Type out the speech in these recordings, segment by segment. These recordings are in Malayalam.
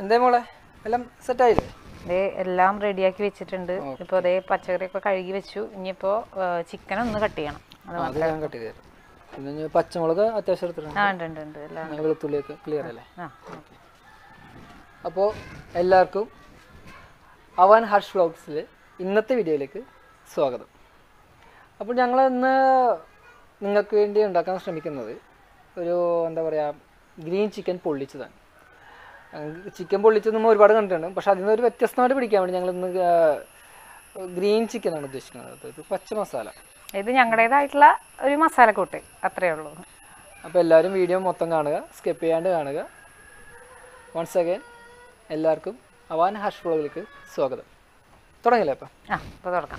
എന്തേ മോളെ എല്ലാം സെറ്റായില്ലേ ദേ എല്ലാം റെഡിയാക്കി വെച്ചിട്ടുണ്ട് ഇപ്പോൾ അതേ പച്ചക്കറിയൊക്കെ കഴുകി വെച്ചു ഇനിയിപ്പോൾ ചിക്കൻ ഒന്ന് കട്ട് ചെയ്യണം അത് ആ, അത് ഞാൻ കട്ട് ചെയ്ത് തരാം പിന്നെ ഇനി പച്ചമുളക് അത്യാവശ്യം എടുത്തിട്ടുണ്ട് ആ ഉണ്ട് ഉണ്ട് ഉണ്ട് എല്ലാം അങ്ങനെ വെളുത്തുള്ളിയൊക്കെ ക്ലിയർ അല്ലേ ആ അപ്പോൾ എല്ലാവർക്കും അവാൻ ഹർഷ് വ്ളോഗ്സിൽ ഇന്നത്തെ വീഡിയോയിലേക്ക് സ്വാഗതം അപ്പോൾ ഞങ്ങൾ ഇന്ന് നിങ്ങൾക്ക് വേണ്ടി ഉണ്ടാക്കാൻ ശ്രമിക്കുന്നത് ഒരു എന്താ പറയുക ഗ്രീൻ ചിക്കൻ പൊള്ളിച്ചതാണ് ചിക്കൻ പൊള്ളിച്ചത് നമ്മൾ ഒരുപാട് കണ്ടിട്ടുണ്ട് പക്ഷെ അതിൽ നിന്ന് ഒരു വ്യത്യസ്തമായിട്ട് പിടിക്കാൻ വേണ്ടി ഞങ്ങൾ ഇന്ന് ഗ്രീൻ ചിക്കനാണ് ഉദ്ദേശിക്കുന്നത് ഒരു പച്ച മസാല ഇത് ഞങ്ങളുടേതായിട്ടുള്ള ഒരു മസാലക്കൂട്ട് അത്രേ ഉള്ളൂ അപ്പോൾ എല്ലാവരും വീഡിയോ മൊത്തം കാണുക സ്കിപ്പ് ചെയ്യാണ്ട് കാണുക വൺസ് അഗൈൻ എല്ലാവർക്കും അവാൻ ഹർഷ് വ്ളോഗിലേക്ക് സ്വാഗതം തുടങ്ങില്ലേ അപ്പം ആ ഇപ്പോൾ തുറക്കാം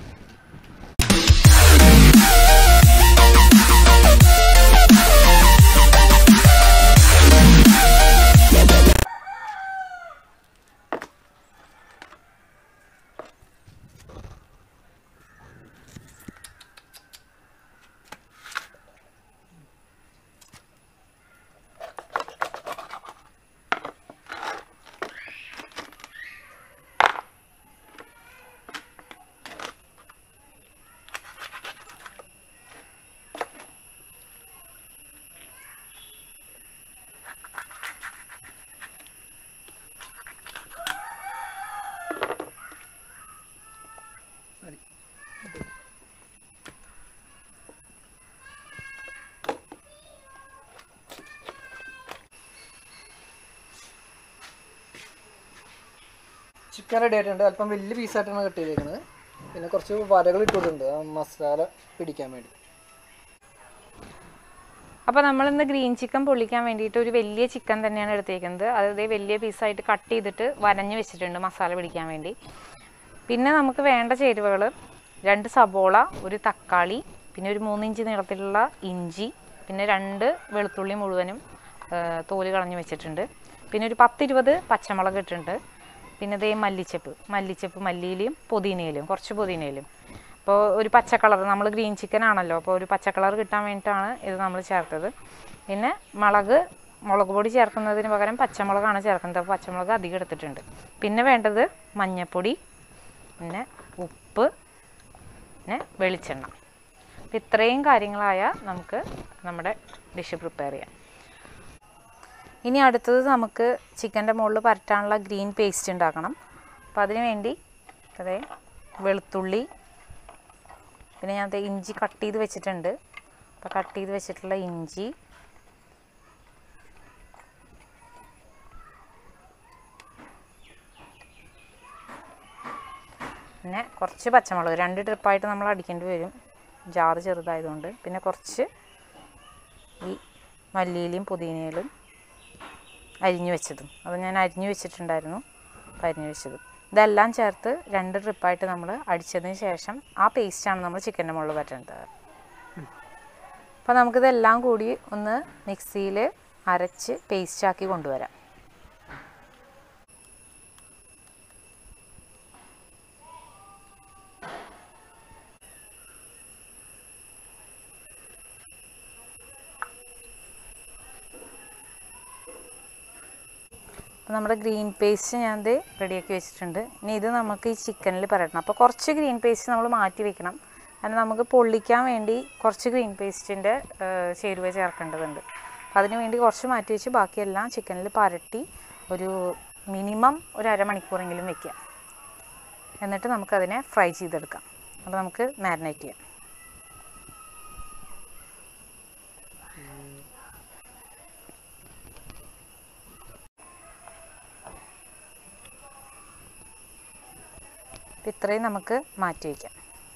ചിക്കൻ റെഡി ആയിട്ടുണ്ട് അല്പം വലിയ പീസായിട്ടാണ് കട്ട് ചെയ്തേക്കുന്നത് പിന്നെ കുറച്ച് വരകൾ ഇട്ടിട്ടുണ്ട് ആ മസാല പിടിക്കാൻ വേണ്ടി അപ്പോൾ നമ്മളിന്ന് ഗ്രീൻ ചിക്കൻ പൊള്ളിക്കാൻ വേണ്ടിയിട്ട് ഒരു വലിയ ചിക്കൻ തന്നെയാണ് എടുത്തേക്കുന്നത് അത് ദേ വലിയ പീസായിട്ട് കട്ട് ചെയ്തിട്ട് വരഞ്ഞ് വെച്ചിട്ടുണ്ട് മസാല പിടിക്കാൻ വേണ്ടി പിന്നെ നമുക്ക് വേണ്ട ചേരുവകൾ രണ്ട് സബോള ഒരു തക്കാളി പിന്നെ ഒരു മൂന്നിഞ്ച് നീളത്തിലുള്ള ഇഞ്ചി പിന്നെ രണ്ട് വെളുത്തുള്ളി മുഴുവനും ആ, തോല് കളഞ്ഞ് വെച്ചിട്ടുണ്ട് പിന്നെ ഒരു പത്തിരുപത് പച്ചമുളക് ഇട്ടിട്ടുണ്ട് പിന്നെ ദേ മല്ലിച്ചപ്പ് മല്ലിച്ചപ്പ് മല്ലിയിലും പുതിനയിലും കുറച്ച് പുതിനയിലും അപ്പോൾ ഒരു പച്ച കളർ നമ്മൾ ഗ്രീൻ ചിക്കൻ ആണല്ലോ അപ്പോൾ ഒരു പച്ച കളർ കിട്ടാൻ വേണ്ടിയിട്ടാണ് ഇത് നമ്മൾ ചേർത്തത് പിന്നെ മുളക് മുളക് പൊടി ചേർക്കുന്നതിന് പകരം പച്ചമുളകാണ് ചേർക്കുന്നത് അപ്പോൾ പച്ചമുളക് അധികം എടുത്തിട്ടുണ്ട് പിന്നെ വേണ്ടത് മഞ്ഞൾപ്പൊടി പിന്നെ ഉപ്പ് പിന്നെ വെളിച്ചെണ്ണ അപ്പോൾ ഇത്രയും കാര്യങ്ങളായ നമുക്ക് നമ്മുടെ ഡിഷ് പ്രിപ്പയർ ചെയ്യാം ഇനി അടുത്തത് നമുക്ക് ചിക്കൻ്റെ മുകളിൽ പരട്ടാനുള്ള ഗ്രീൻ പേസ്റ്റ് ഉണ്ടാക്കണം അപ്പോൾ അതിന് വേണ്ടി അതെ വെളുത്തുള്ളി പിന്നെ ഞാൻ ദേ ഇഞ്ചി കട്ട് ചെയ്ത് വെച്ചിട്ടുണ്ട് അപ്പോൾ കട്ട് ചെയ്ത് വെച്ചിട്ടുള്ള ഇഞ്ചി പിന്നെ കുറച്ച് പച്ചമുളക് രണ്ട് ട്രിപ്പായിട്ട് നമ്മൾ അടിക്കേണ്ടി വരും ജാറ് ചെറുതായതുകൊണ്ട് പിന്നെ കുറച്ച് ഈ മല്ലിയിലും പുതിനയിലും അരിഞ്ഞു വെച്ചതും അത് ഞാൻ അരിഞ്ഞു വെച്ചിട്ടുണ്ടായിരുന്നു അപ്പോൾ അരിഞ്ഞു വെച്ചതും ഇതെല്ലാം ചേർത്ത് രണ്ട് ട്രിപ്പായിട്ട് നമ്മൾ അടിച്ചതിന് ശേഷം ആ പേസ്റ്റാണ് നമ്മൾ ചിക്കൻ്റെ മുകളിൽ പറ്റുന്നത് അപ്പോൾ നമുക്കിതെല്ലാം കൂടി ഒന്ന് മിക്സിയിൽ അരച്ച് പേസ്റ്റാക്കി കൊണ്ടുവരാം അപ്പോൾ നമ്മുടെ ഗ്രീൻ പേസ്റ്റ് ഞാൻ ഇത് റെഡിയാക്കി വെച്ചിട്ടുണ്ട് ഇനി ഇത് നമുക്ക് ഈ ചിക്കനിൽ പരട്ടണം അപ്പോൾ കുറച്ച് ഗ്രീൻ പേസ്റ്റ് നമ്മൾ മാറ്റി വെക്കണം കാരണം നമുക്ക് പൊള്ളിക്കാൻ വേണ്ടി കുറച്ച് ഗ്രീൻ പേസ്റ്റിൻ്റെ ചേരുവ ചേർക്കേണ്ടതുണ്ട് അപ്പോൾ അതിന് വേണ്ടി കുറച്ച് മാറ്റി വെച്ച് ബാക്കിയെല്ലാം ചിക്കനിൽ പരട്ടി ഒരു മിനിമം ഒരു അരമണിക്കൂറെങ്കിലും വെക്കുക എന്നിട്ട് നമുക്കതിനെ ഫ്രൈ ചെയ്തെടുക്കാം അപ്പോൾ നമുക്ക് മാരിനേറ്റ് ചെയ്യാം അപ്പോൾ ഇത്രയും നമുക്ക് മാറ്റി വയ്ക്കാം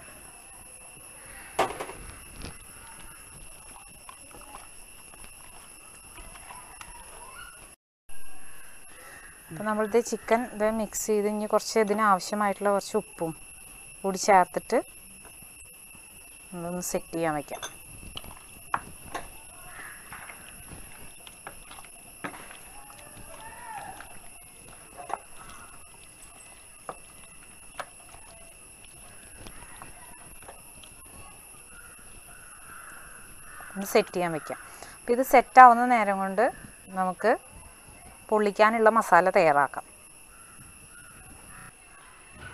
അപ്പോൾ നമ്മളിത് ചിക്കൻ ഇത് മിക്സ് ചെയ്ത് ഇനി കുറച്ച് ഇതിന് ആവശ്യമായിട്ടുള്ള കുറച്ച് ഉപ്പും കൂടി ചേർത്തിട്ട് നമ്മളൊന്ന് സെറ്റ് ചെയ്യാൻ വയ്ക്കാം ഒന്ന് സെറ്റ് ചെയ്യാൻ വെക്കാം അപ്പോൾ ഇത് സെറ്റാവുന്ന നേരം കൊണ്ട് നമുക്ക് പൊള്ളിക്കാനുള്ള മസാല തയ്യാറാക്കാം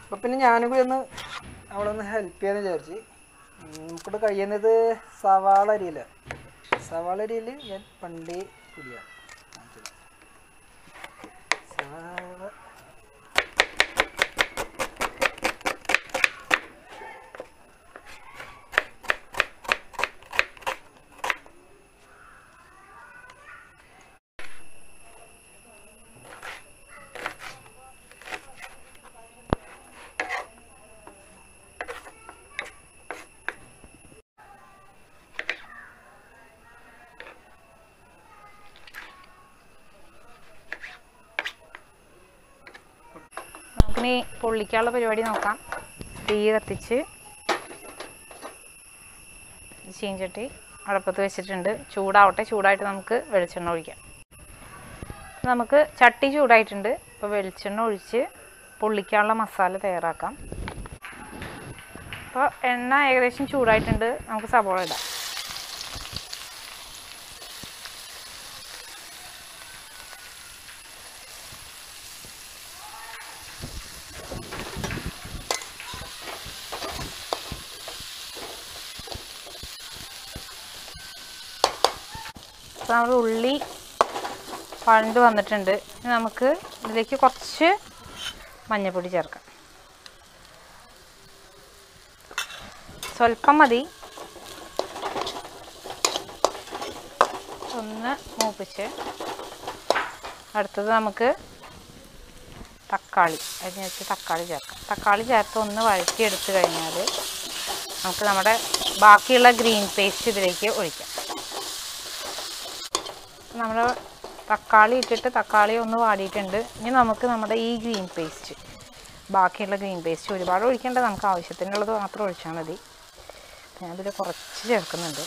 അപ്പോൾ പിന്നെ ഞാനും കൂടി ഒന്ന് അവളൊന്ന് ഹെൽപ്പ് ചെയ്യാന്ന് വിചാരിച്ച് ഉം, നമുക്കിവിടെ കഴിയുന്നത് സവാള അരിയില്ല സവാള അരിയിൽ ഞാൻ പണ്ടേ കുടിയാണ് സവാള നമുക്കിനി പൊള്ളിക്കാനുള്ള പരിപാടി നോക്കാം തീ കത്തിച്ച് ചീഞ്ചട്ടി അടുപ്പത്ത് വെച്ചിട്ടുണ്ട് ചൂടാവട്ടെ ചൂടായിട്ട് നമുക്ക് വെളിച്ചെണ്ണ ഒഴിക്കാം നമുക്ക് ചട്ടി ചൂടായിട്ടുണ്ട് അപ്പോൾ വെളിച്ചെണ്ണ ഒഴിച്ച് പൊള്ളിക്കാനുള്ള മസാല തയ്യാറാക്കാം അപ്പോൾ എണ്ണ ഏകദേശം ചൂടായിട്ടുണ്ട് നമുക്ക് സവോള ഇടാം അപ്പോൾ നമ്മുടെ ഉള്ളി വഴണ്ട് വന്നിട്ടുണ്ട് ഇനി നമുക്ക് ഇതിലേക്ക് കുറച്ച് മഞ്ഞൾപ്പൊടി ചേർക്കാം സ്വല്പം മതി ഒന്ന് മൂപ്പിച്ച് അടുത്തത് നമുക്ക് തക്കാളി അരിഞ്ഞ് വെച്ച് തക്കാളി ചേർക്കാം തക്കാളി ചേർത്ത് ഒന്ന് വഴറ്റിയെടുത്ത് കഴിഞ്ഞാൽ നമുക്ക് നമ്മുടെ ബാക്കിയുള്ള ഗ്രീൻ പേസ്റ്റ് ഇതിലേക്ക് ഒഴിക്കാം നമ്മൾ തക്കാളി ഇട്ടിട്ട് തക്കാളി ഒന്ന് വാടിയിട്ടുണ്ട് ഇനി നമുക്ക് നമ്മുടെ ഈ ഗ്രീൻ പേസ്റ്റ് ബാക്കിയുള്ള ഗ്രീൻ പേസ്റ്റ് ഒരുപാട് ഒഴിക്കേണ്ട നമുക്ക് ആവശ്യത്തിനുള്ളത് മാത്രം ഒഴിച്ചാൽ മതി ഞാനിതിൽ കുറച്ച് ചേർക്കുന്നുണ്ട്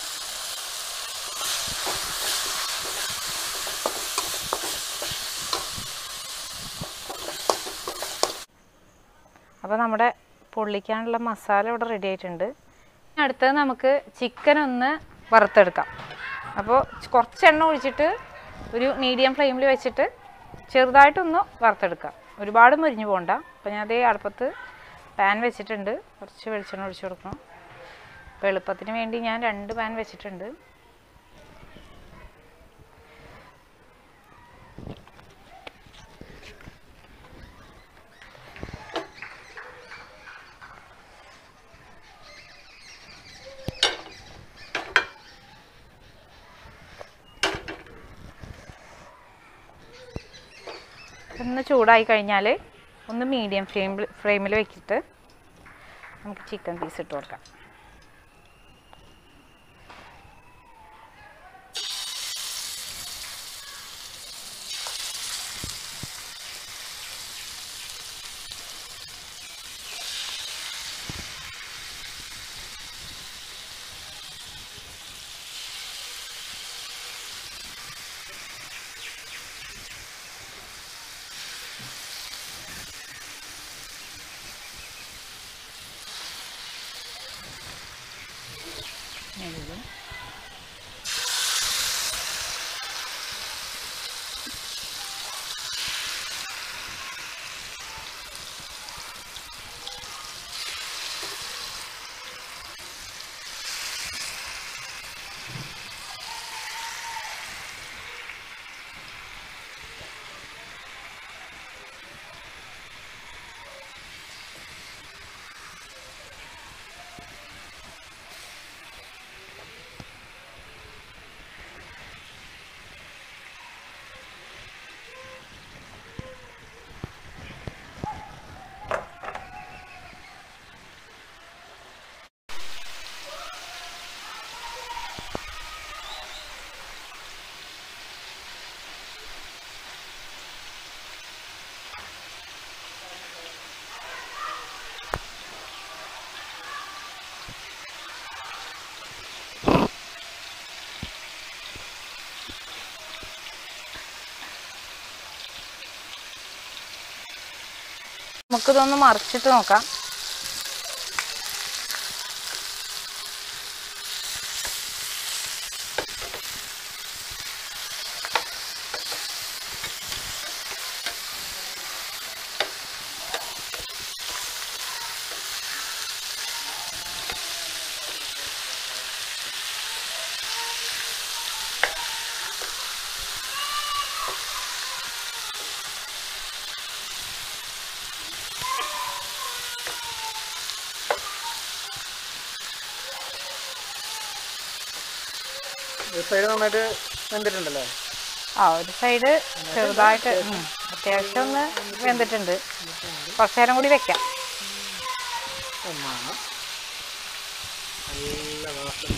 അപ്പോൾ നമ്മുടെ പൊള്ളിക്കാനുള്ള മസാല ഇവിടെ റെഡി ആയിട്ടുണ്ട് ഇനി അടുത്തത് നമുക്ക് ചിക്കൻ ഒന്ന് വറുത്തെടുക്കാം അപ്പോൾ കുറച്ച് എണ്ണ ഒഴിച്ചിട്ട് ഒരു മീഡിയം ഫ്ലെയിമിൽ വെച്ചിട്ട് ചെറുതായിട്ടൊന്ന് വറുത്തെടുക്കാം ഒരുപാട് മുരിഞ്ഞു പോകണ്ട അപ്പോൾ ഞാൻ അതേ അടുപ്പത്ത് പാൻ വെച്ചിട്ടുണ്ട് കുറച്ച് വെളിച്ചെണ്ണ ഒഴിച്ച് കൊടുക്കണം അപ്പോൾ എളുപ്പത്തിന് വേണ്ടി ഞാൻ രണ്ട് പാൻ വെച്ചിട്ടുണ്ട് ഒന്ന് ചൂടായി കഴിഞ്ഞാൽ ഒന്ന് മീഡിയം ഫ്ലെയിമിൽ ഫ്ലെയിമിൽ വെച്ചിട്ട് നമുക്ക് ചിക്കൻ പീസ് ഇട്ട് കൊടുക്കാം നമുക്കിതൊന്ന് മറിച്ചിട്ട് നോക്കാം ഒരു സൈഡ് നന്നായിട്ട് വെന്തിട്ടുണ്ടല്ലേ ആ ഒരു സൈഡ് ചെറുതായിട്ട് ഉം, അത്യാവശ്യം ഒന്ന് വെന്തിട്ടുണ്ട് കുറച്ച് നേരം കൂടി വെക്കാം ഒന്നാണ് നല്ല വാസന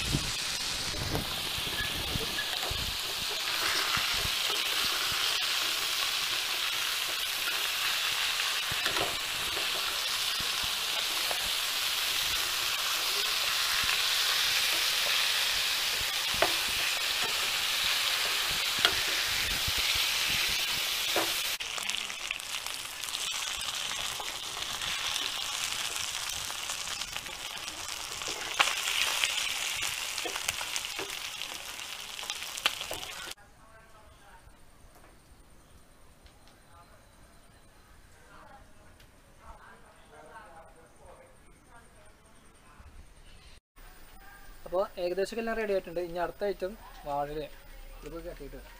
അപ്പോൾ ഏകദേശം എല്ലാം റെഡി ആയിട്ടുണ്ട് ഇനി അടുത്ത ഐറ്റം വാഴയില ഇതിപ്പോൾ കട്ടിയിട്ട് വരാം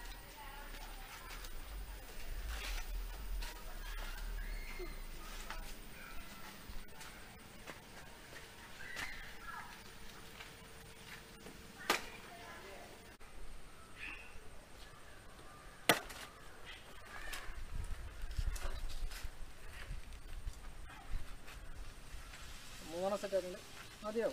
മൂന്നെണ്ണം സെറ്റ് ആക്കുന്നുണ്ട് മതിയാവും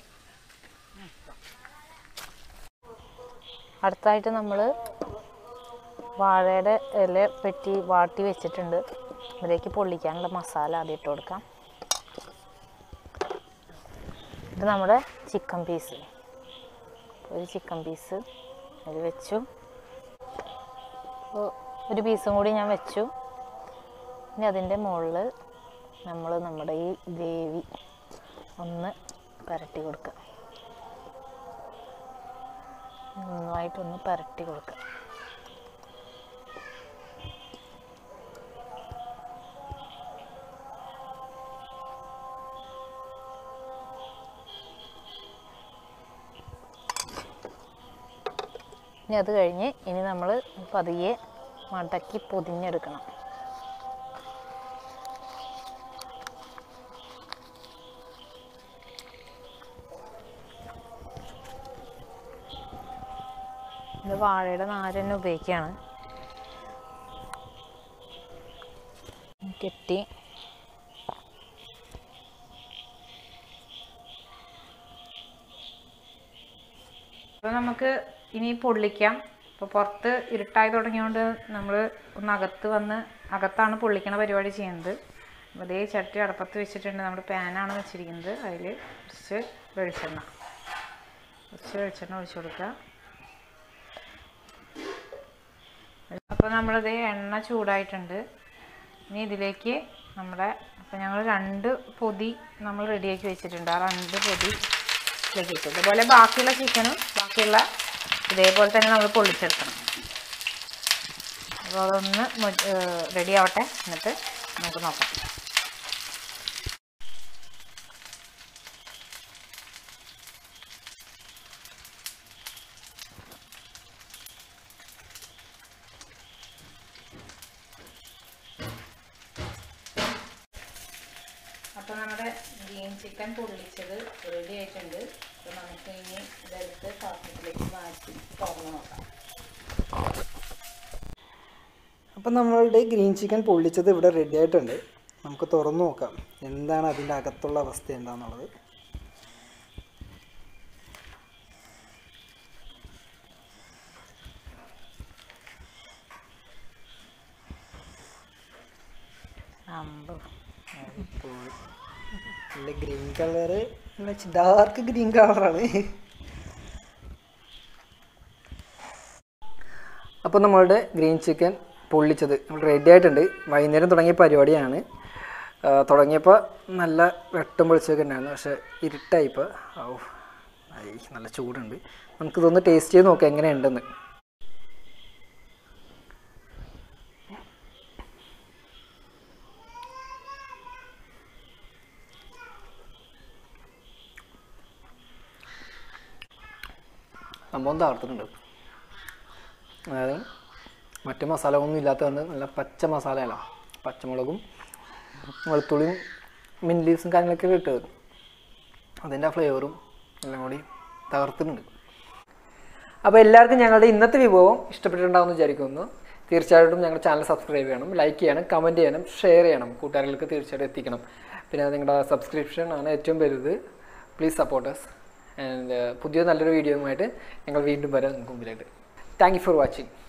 അടുത്തായിട്ട് നമ്മൾ വാഴയുടെ ഇല പെട്ടി വാട്ടി വെച്ചിട്ടുണ്ട് അതിലേക്ക് പൊള്ളിക്കാനുള്ള മസാല ആദ്യം ഇട്ട് കൊടുക്കാം ഇത് നമ്മുടെ ചിക്കൻ പീസ് ഒരു ചിക്കൻ പീസ് അത് വെച്ചു അപ്പോൾ ഒരു പീസും കൂടി ഞാൻ വെച്ചു ഇനി അതിൻ്റെ മുകളിൽ നമ്മൾ നമ്മുടെ ഈ ഗ്രേവി ഒന്ന് പരട്ടി കൊടുക്കുക നന്നായിട്ടൊന്ന് പരട്ടി കൊടുക്കുക ഇനി അത് കഴിഞ്ഞ് ഇനി നമ്മൾ പതിയെ മടക്കി പൊതിഞ്ഞെടുക്കണം ഇത് വാഴയുടെ നാര് തന്നെ ഉപയോഗിക്കുകയാണ് കെട്ടി അപ്പോൾ നമുക്ക് ഇനി പൊള്ളിക്കാം ഇപ്പോൾ പുറത്ത് ഇരുട്ടായി തുടങ്ങിയതുകൊണ്ട് നമ്മൾ ഒന്ന് അകത്ത് വന്ന് അകത്താണ് പൊള്ളിക്കണ പരിപാടി ചെയ്യുന്നത് അപ്പോൾ അതേ ചട്ടി അടപ്പത്ത് വെച്ചിട്ടുണ്ട് നമ്മുടെ പാനാണ് വെച്ചിരിക്കുന്നത് അതിൽ കുറച്ച് വെളിച്ചെണ്ണ കുറച്ച് വെളിച്ചെണ്ണ ഒഴിച്ചു കൊടുക്കുക അപ്പോൾ നമ്മളിത് എണ്ണ ചൂടായിട്ടുണ്ട് ഇനി ഇതിലേക്ക് നമ്മുടെ അപ്പോൾ ഞങ്ങൾ രണ്ട് പൊതി നമ്മൾ റെഡിയാക്കി വെച്ചിട്ടുണ്ട് ആ രണ്ട് പൊതി ഇതിലേക്ക് ഇട്ടു ഇതുപോലെ ബാക്കിയുള്ള ചിക്കനും ബാക്കിയുള്ള ഇതേപോലെ തന്നെ നമ്മൾ പൊള്ളിച്ചെടുക്കണം അപ്പോൾ അതൊന്ന് റെഡി ആവട്ടെ എന്നിട്ട് നമുക്ക് നോക്കാം അപ്പോൾ നമ്മുടെ ഗ്രീൻ ചിക്കൻ പൊള്ളിച്ചത് റെഡി ആയിട്ടുണ്ട് അപ്പോൾ നമുക്ക് ഇനി ഇതെടുത്ത് പാത്രത്തിലേക്ക് മാറ്റി തുറന്ന് നോക്കാം അപ്പം നമ്മളുടെ ഗ്രീൻ ചിക്കൻ പൊള്ളിച്ചത് ഇവിടെ റെഡി ആയിട്ടുണ്ട് നമുക്ക് തുറന്നു നോക്കാം എന്താണ് അതിൻ്റെ അകത്തുള്ള അവസ്ഥ എന്താണെന്നുള്ളത് അമ്പ് നല്ല ഗ്രീൻ കളറ് ഡാർക്ക് ഗ്രീൻ കളറാണ് അപ്പോൾ നമ്മളുടെ ഗ്രീൻ ചിക്കൻ പൊള്ളിച്ചത് റെഡി ആയിട്ടുണ്ട് വൈകുന്നേരം തുടങ്ങിയ പരിപാടിയാണ് ആ, തുടങ്ങിയപ്പോൾ നല്ല വെട്ടം പൊളിച്ചൊക്കെ ഉണ്ടായിരുന്നു പക്ഷേ ഇരുട്ടായിപ്പോൾ ഔ ഐ നല്ല ചൂടുണ്ട് നമുക്കിതൊന്ന് ടേസ്റ്റ് ചെയ്ത് നോക്കാം എങ്ങനെയുണ്ടെന്ന് സംഭവം തകർത്തിട്ടുണ്ട് അതായത് മറ്റ് മസാല ഒന്നും ഇല്ലാത്തതുകൊണ്ട് നല്ല പച്ച മസാലയല്ല പച്ചമുളകും വെളുത്തുള്ളിയും മിൻ ലീവ്സും കാര്യങ്ങളൊക്കെ ഇട്ടത് അതിൻ്റെ ആ ഫ്ലേവറും എല്ലാം കൂടി തകർത്തിട്ടുണ്ട് അപ്പോൾ എല്ലാവർക്കും ഞങ്ങളുടെ ഇന്നത്തെ വിഭവം ഇഷ്ടപ്പെട്ടിട്ടുണ്ടാവുമെന്ന് വിചാരിക്കുന്നു തീർച്ചയായിട്ടും ഞങ്ങളുടെ ചാനൽ സബ്സ്ക്രൈബ് ചെയ്യണം ലൈക്ക് ചെയ്യണം കമൻറ്റ് ചെയ്യണം ഷെയർ ചെയ്യണം കൂട്ടുകാരികൾക്ക് തീർച്ചയായിട്ടും എത്തിക്കണം പിന്നെ നിങ്ങളുടെ സബ്സ്ക്രിപ്ഷൻ ആണ് ഏറ്റവും വലുത് പ്ലീസ് സപ്പോർട്ടേഴ്സ് ആൻഡ് പുതിയ നല്ലൊരു വീഡിയോയുമായിട്ട് ഞങ്ങൾ വീണ്ടും വരാം നിങ്ങൾക്ക് മുമ്പിലായിട്ട് താങ്ക് യു ഫോർ വാച്ചിങ്